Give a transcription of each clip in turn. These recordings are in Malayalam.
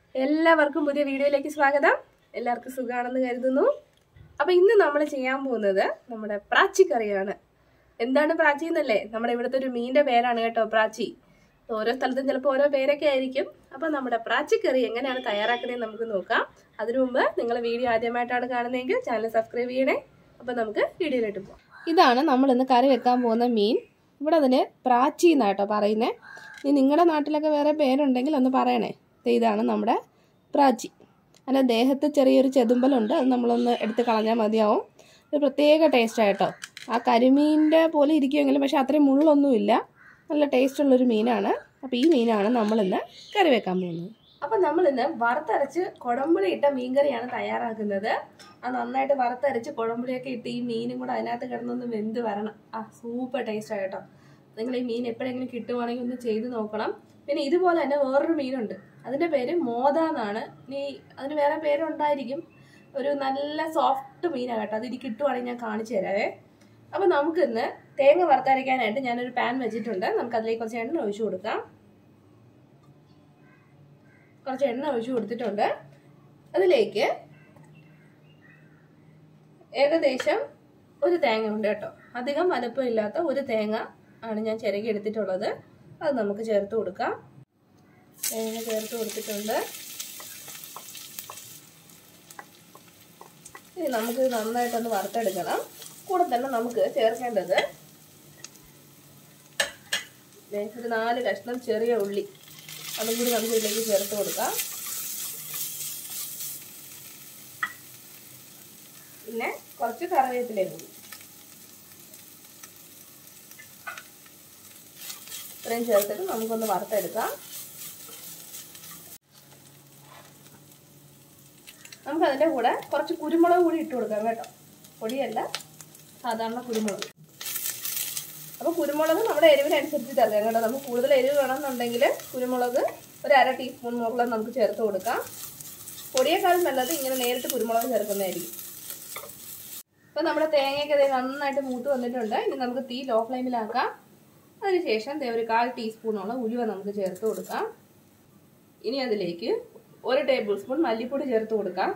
എല്ലാവർക്കും പുതിയ വീഡിയോയിലേക്ക് സ്വാഗതം എല്ലാവർക്കും സുഖമാണെന്ന് കരുതുന്നു അപ്പൊ ഇന്ന് നമ്മൾ ചെയ്യാൻ പോകുന്നത് നമ്മുടെ പ്രാച്ചി കറിയാണ് എന്താണ് പ്രാച്ചി എന്നല്ലേ നമ്മുടെ ഇവിടുത്തെ ഒരു മീനിന്റെ പേരാണ് കേട്ടോ പ്രാച്ചി ഓരോ സ്ഥലത്തും ചിലപ്പോൾ ഓരോ പേരൊക്കെ ആയിരിക്കും അപ്പൊ നമ്മുടെ പ്രാച്ചി കറി എങ്ങനെയാണ് തയ്യാറാക്കുന്നതെന്ന് നമുക്ക് നോക്കാം അതിനു മുമ്പ് നിങ്ങൾ വീഡിയോ ആദ്യമായിട്ടാണ് കാണുന്നതെങ്കിൽ ചാനൽ സബ്സ്ക്രൈബ് ചെയ്യണേ അപ്പൊ നമുക്ക് വീഡിയോയിലോട്ട് പോകാം ഇതാണ് നമ്മൾ ഇന്ന് കറി വെക്കാൻ പോകുന്ന മീൻ ഇവിടെ അതിന് പ്രാച്ചി എന്നാട്ടോ പറയുന്നത് ഇനി നിങ്ങളുടെ നാട്ടിലൊക്കെ വേറെ പേരുണ്ടെങ്കിൽ ഒന്ന് പറയണേ ദേ ഇതാണ് നമ്മുടെ പ്രാച്ചി അതിൻ്റെ ദേഹത്ത് ചെറിയൊരു ചെതുമ്പലുണ്ട് അത് നമ്മളൊന്ന് എടുത്ത് കളഞ്ഞാൽ മതിയാവും ഇത് പ്രത്യേക ടേസ്റ്റ് ആയിട്ടോ ആ കരിമീനിൻ്റെ പോലെ ഇരിക്കുമെങ്കിലും പക്ഷേ അത്രയും മുള്ളൊന്നുമില്ല നല്ല ടേസ്റ്റ് ഉള്ളൊരു മീനാണ് അപ്പോൾ ഈ മീനാണ് നമ്മളിന്ന് കറി വെക്കാൻ പോകുന്നത് അപ്പം നമ്മളിന്ന് വറുത്തരച്ച് കുടമ്പുളി ഇട്ട മീൻകറിയാണ് തയ്യാറാക്കുന്നത് അത് നന്നായിട്ട് വറുത്തരച്ച് കുടമ്പുളിയൊക്കെ ഇട്ട് ഈ മീനും കൂടെ അതിനകത്ത് കിടന്നൊന്ന് വെന്ത് വരണം ആ സൂപ്പർ ടേസ്റ്റ് ആയിട്ടോ നിങ്ങൾ ഈ മീൻ എപ്പോഴെങ്കിലും കിട്ടുവാണെങ്കിൽ ഒന്ന് ചെയ്ത് നോക്കണം പിന്നെ ഇതുപോലെ തന്നെ വേറൊരു മീനുണ്ട് അതിൻ്റെ പേര് മോത എന്നാണ് ഇനി അതിന് വേറെ പേരുണ്ടായിരിക്കും ഒരു നല്ല സോഫ്റ്റ് മീനാണ് കേട്ടോ അതിന് കിട്ടുവാണെങ്കിൽ ഞാൻ കാണിച്ചു തരാവേ അപ്പം നമുക്ക് ഇന്ന് തേങ്ങ വറുത്തരയ്ക്കാനായിട്ട് ഞാനൊരു പാൻ വെച്ചിട്ടുണ്ട് നമുക്ക് അതിലേക്ക് കുറച്ച് എണ്ണ ഒഴിച്ചു കൊടുക്കാം കുറച്ച് എണ്ണ ഒഴിച്ചു കൊടുത്തിട്ടുണ്ട് അതിലേക്ക് ഏകദേശം ഒരു തേങ്ങ ഉണ്ട് കേട്ടോ അധികം വലുപ്പം ഇല്ലാത്ത ഒരു തേങ്ങ ആണ് ഞാൻ ചിരകി എടുത്തിട്ടുള്ളത് അത് നമുക്ക് ചേർത്ത് കൊടുക്കാം തേങ്ങ ചേർത്ത് കൊടുത്തിട്ടുണ്ട് ഇനി നമുക്ക് നന്നായിട്ടൊന്ന് വറുത്തെടുക്കണം കൂടെ തന്നെ നമുക്ക് ചേർക്കേണ്ടത് ഒരു നാല് കഷ്ണം ചെറിയ ഉള്ളി അതും കൂടി നമുക്ക് ഇതിലേക്ക് ചേർത്ത് കൊടുക്കാം പിന്നെ കുറച്ച് കറിവേപ്പിലയും കൂടി ഇത്രയും ചേർത്തിട്ട് നമുക്കൊന്ന് വറുത്തെടുക്കാം നമുക്ക് അതിൻ്റെ കൂടെ കുറച്ച് കുരുമുളക് കൂടി ഇട്ട് കൊടുക്കാം കേട്ടോ പൊടിയല്ല സാധാരണ കുരുമുളക് അപ്പോൾ കുരുമുളക് നമ്മുടെ എരിവിനനുസരിച്ച് ചേർക്കാം കേട്ടോ നമുക്ക് കൂടുതൽ എരിവ് വേണമെന്നുണ്ടെങ്കിൽ കുരുമുളക് ഒരു അര ടീസ്പൂൺ മുകളിൽ നമുക്ക് ചേർത്ത് കൊടുക്കാം പൊടിയേക്കാളും നല്ലത് ഇങ്ങനെ നേരിട്ട് കുരുമുളക് ചേർക്കുന്നതായിരിക്കും അപ്പോൾ നമ്മുടെ തേങ്ങയൊക്കെ അതേ നന്നായിട്ട് മൂത്ത് വന്നിട്ടുണ്ട് ഇനി നമുക്ക് തീ ലോ ഫ്ലെയിമിലാക്കാം അതിനുശേഷം ദേ ഒരു കാൽ ടീസ്പൂണോളം ഉലുവ നമുക്ക് ചേർത്ത് കൊടുക്കാം ഇനി അതിലേക്ക് ഒരു ടേബിൾ സ്പൂൺ മല്ലിപ്പൊടി ചേർത്ത് കൊടുക്കാം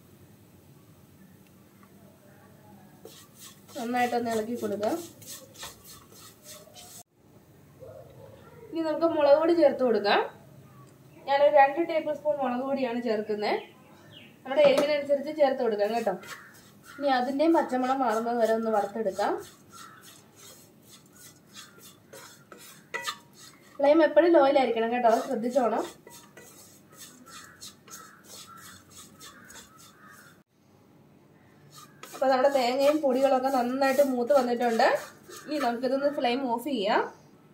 നന്നായിട്ടൊന്ന് ഇളക്കി കൊടുക്കാം ഇനി നമുക്ക് മുളക് പൊടി ചേർത്ത് കൊടുക്കാം ഞാനൊരു രണ്ട് ടേബിൾ സ്പൂൺ മുളക് പൊടിയാണ് ചേർക്കുന്നത് നമ്മുടെ എരിവിനനുസരിച്ച് ചേർത്ത് കൊടുക്കാം കേട്ടോ ഇനി അതിൻ്റെയും പച്ചമുളക് മാറുന്നത് വരെ ഒന്ന് വറുത്തെടുക്കാം ഫ്ലെയിം എപ്പോഴും ലോയിലായിരിക്കണം കേട്ടോ അത് ശ്രദ്ധിച്ചോണം അപ്പോൾ നമ്മുടെ തേങ്ങയും പൊടികളൊക്കെ നന്നായിട്ട് മൂത്ത് വന്നിട്ടുണ്ട് ഇനി നമുക്കിതൊന്ന് ഫ്ലെയിം ഓഫ് ചെയ്യാം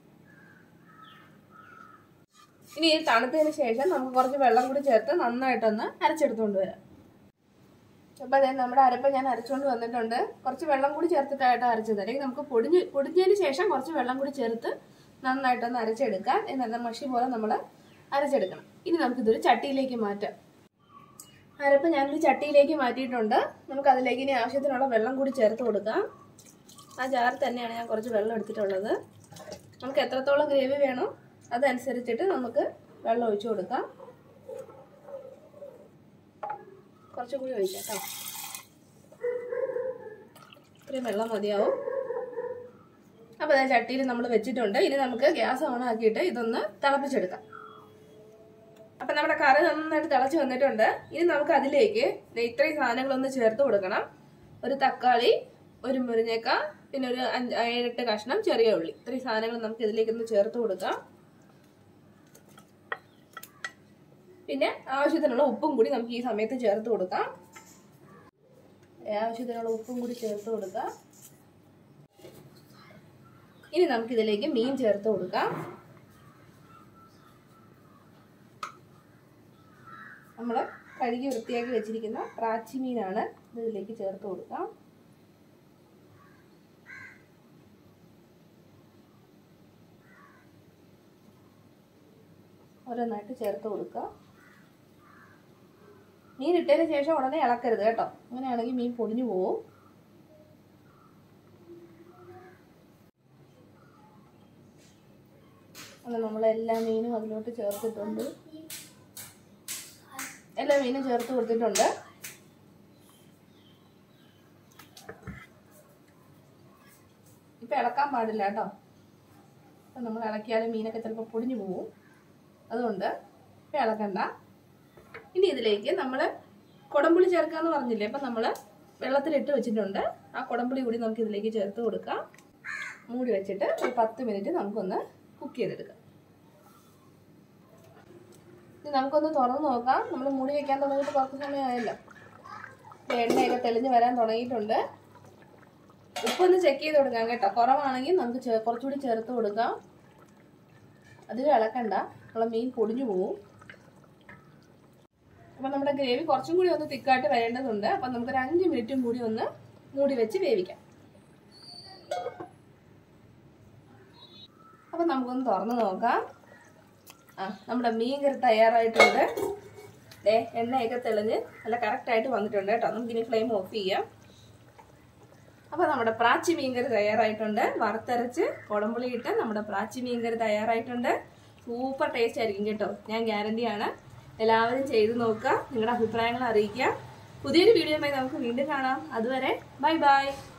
ഇനി ഇത് തണുത്തതിന് ശേഷം നമുക്ക് കുറച്ച് വെള്ളം കൂടി ചേർത്ത് നന്നായിട്ടൊന്ന് അരച്ചെടുത്തുകൊണ്ട് വരാം അപ്പോൾ അതെ നമ്മുടെ അരപ്പ് ഞാൻ അരച്ചുകൊണ്ട് വന്നിട്ടുണ്ട് കുറച്ച് വെള്ളം കൂടി ചേർത്തിട്ടായിട്ട് അരച്ചത് അല്ലെങ്കിൽ നമുക്ക് പൊടിഞ്ഞ് പൊടിഞ്ഞതിന് ശേഷം കുറച്ച് വെള്ളം കൂടി ചേർത്ത് നന്നായിട്ടൊന്ന് അരച്ചെടുക്കാം എന്നാൽ മഷി പോലെ നമ്മൾ അരച്ചെടുക്കണം ഇനി നമുക്കിതൊരു ചട്ടിയിലേക്ക് മാറ്റാം അരപ്പ് ഞാനൊരു ചട്ടിയിലേക്ക് മാറ്റിയിട്ടുണ്ട് നമുക്ക് അതിലേക്ക് ഇനി ആവശ്യത്തിനുള്ള വെള്ളം കൂടി ചേർത്ത് കൊടുക്കാം ആ ജാറിൽ തന്നെയാണ് ഞാൻ കുറച്ച് വെള്ളം എടുത്തിട്ടുള്ളത് നമുക്ക് എത്രത്തോളം ഗ്രേവി വേണോ അതനുസരിച്ചിട്ട് നമുക്ക് വെള്ളം ഒഴിച്ചു കൊടുക്കാം കുറച്ചും കൂടി ഒഴിക്കാം കേട്ടോ ഇത്രയും വെള്ളം മതിയാവും അപ്പോൾ അതായത് ചട്ടിയിൽ നമ്മൾ വെച്ചിട്ടുണ്ട് ഇനി നമുക്ക് ഗ്യാസ് ഓൺ ആക്കിയിട്ട് ഇതൊന്ന് തിളപ്പിച്ചെടുക്കാം അപ്പം നമ്മുടെ കറി നന്നായിട്ട് തിളച്ച് വന്നിട്ടുണ്ട് ഇനി നമുക്ക് അതിലേക്ക് ഇത്രയും സാധനങ്ങളൊന്ന് ചേർത്ത് കൊടുക്കണം ഒരു തക്കാളി ഒരു മുരിങ്ങക്ക പിന്നെ ഒരു അഞ്ച് ഏഴെട്ട് കഷ്ണം ചെറിയ ഉള്ളി ഇത്രയും സാധനങ്ങൾ നമുക്ക് ഇതിലേക്ക് ഒന്ന് ചേർത്ത് കൊടുക്കാം പിന്നെ ആവശ്യത്തിനുള്ള ഉപ്പും കൂടി നമുക്ക് ഈ സമയത്ത് ചേർത്ത് കൊടുക്കാം ആവശ്യത്തിനുള്ള ഉപ്പും കൂടി ചേർത്ത് കൊടുക്കാം ഇനി നമുക്കിതിലേക്ക് മീൻ ചേർത്ത് കൊടുക്കാം നമ്മൾ കഴുകി വൃത്തിയാക്കി വെച്ചിരിക്കുന്ന പ്രാച്ചി മീനാണ് ഇതിലേക്ക് ചേർത്ത് കൊടുക്കാം ഓരോന്നായിട്ട് ചേർത്ത് കൊടുക്കുക മീൻ ഇട്ടതിന് ശേഷം ഉടനെ ഇളക്കരുത് കേട്ടോ അങ്ങനെയാണെങ്കിൽ മീൻ പൊടിഞ്ഞു പോവും അങ്ങനെ നമ്മളെല്ലാ മീനും അതിലോട്ട് ചേർത്തിട്ടുണ്ട് എല്ലാ മീനും ചേർത്ത് കൊടുത്തിട്ടുണ്ട് ഇപ്പം ഇളക്കാൻ പാടില്ല കേട്ടോ അപ്പം നമ്മൾ ഇളക്കിയാൽ മീനൊക്കെ ചിലപ്പോൾ പൊടിഞ്ഞു പോവും അതുകൊണ്ട് ഇപ്പം ഇളക്കണ്ട ഇനി ഇതിലേക്ക് നമ്മൾ കുടംപുളി ചേർക്കാന്ന് പറഞ്ഞില്ലേ അപ്പം നമ്മൾ വെള്ളത്തിലിട്ട് വെച്ചിട്ടുണ്ട് ആ കുടംപുളി കൂടി നമുക്ക് ഇതിലേക്ക് ചേർത്ത് കൊടുക്കാം മൂടി വെച്ചിട്ട് ഒരു പത്ത് മിനിറ്റ് നമുക്കൊന്ന് കുക്ക് ചെയ്തെടുക്കാം ഇനി നമുക്കൊന്ന് തുറന്ന് നോക്കാം നമ്മൾ മൂടി വെക്കാൻ തുടങ്ങിയിട്ട് കുറച്ച് സമയമായല്ലോ എണ്ണയൊക്കെ തെളിഞ്ഞ് വരാൻ തുടങ്ങിയിട്ടുണ്ട് ഉപ്പൊന്ന് ചെക്ക് ചെയ്ത് കൊടുക്കാം കേട്ടോ കുറവാണെങ്കിൽ നമുക്ക് ചേ- കുറച്ചുകൂടി ചേർത്ത് കൊടുക്കാം അതിൽ ഇളക്കണ്ട നമ്മളെ മീൻ പൊടിഞ്ഞു പോവും അപ്പം നമ്മുടെ ഗ്രേവി കുറച്ചും കൂടി ഒന്ന് തിക്കായിട്ട് വരേണ്ടതുണ്ട് അപ്പം നമുക്കൊരു അഞ്ച് മിനിറ്റും കൂടി ഒന്ന് മൂടി വെച്ച് വേവിക്കാം അപ്പം നമുക്കൊന്ന് തുറന്ന് നോക്കാം ആ നമ്മുടെ മീൻ കറി തയ്യാറായിട്ടുണ്ട് ദേ എണ്ണയൊക്കെ തെളിഞ്ഞ് നല്ല കറക്റ്റായിട്ട് വന്നിട്ടുണ്ട് കേട്ടോ നമുക്കിനി ഫ്ലെയിം ഓഫ് ചെയ്യാം അപ്പോൾ നമ്മുടെ പ്രാച്ചി മീൻകറി തയ്യാറായിട്ടുണ്ട് വറുത്തരച്ച് കുടംപുളി ഇട്ട് നമ്മുടെ പ്രാച്ചി മീൻകറി തയ്യാറായിട്ടുണ്ട് സൂപ്പർ ടേസ്റ്റ് ആയിരിക്കും കേട്ടോ ഞാൻ ഗ്യാരണ്ടിയാണ് എല്ലാവരും ചെയ്ത് നോക്കുക നിങ്ങളുടെ അഭിപ്രായങ്ങൾ അറിയിക്കുക പുതിയൊരു വീഡിയോയുമായി നമുക്ക് വീണ്ടും കാണാം അതുവരെ ബൈ ബൈ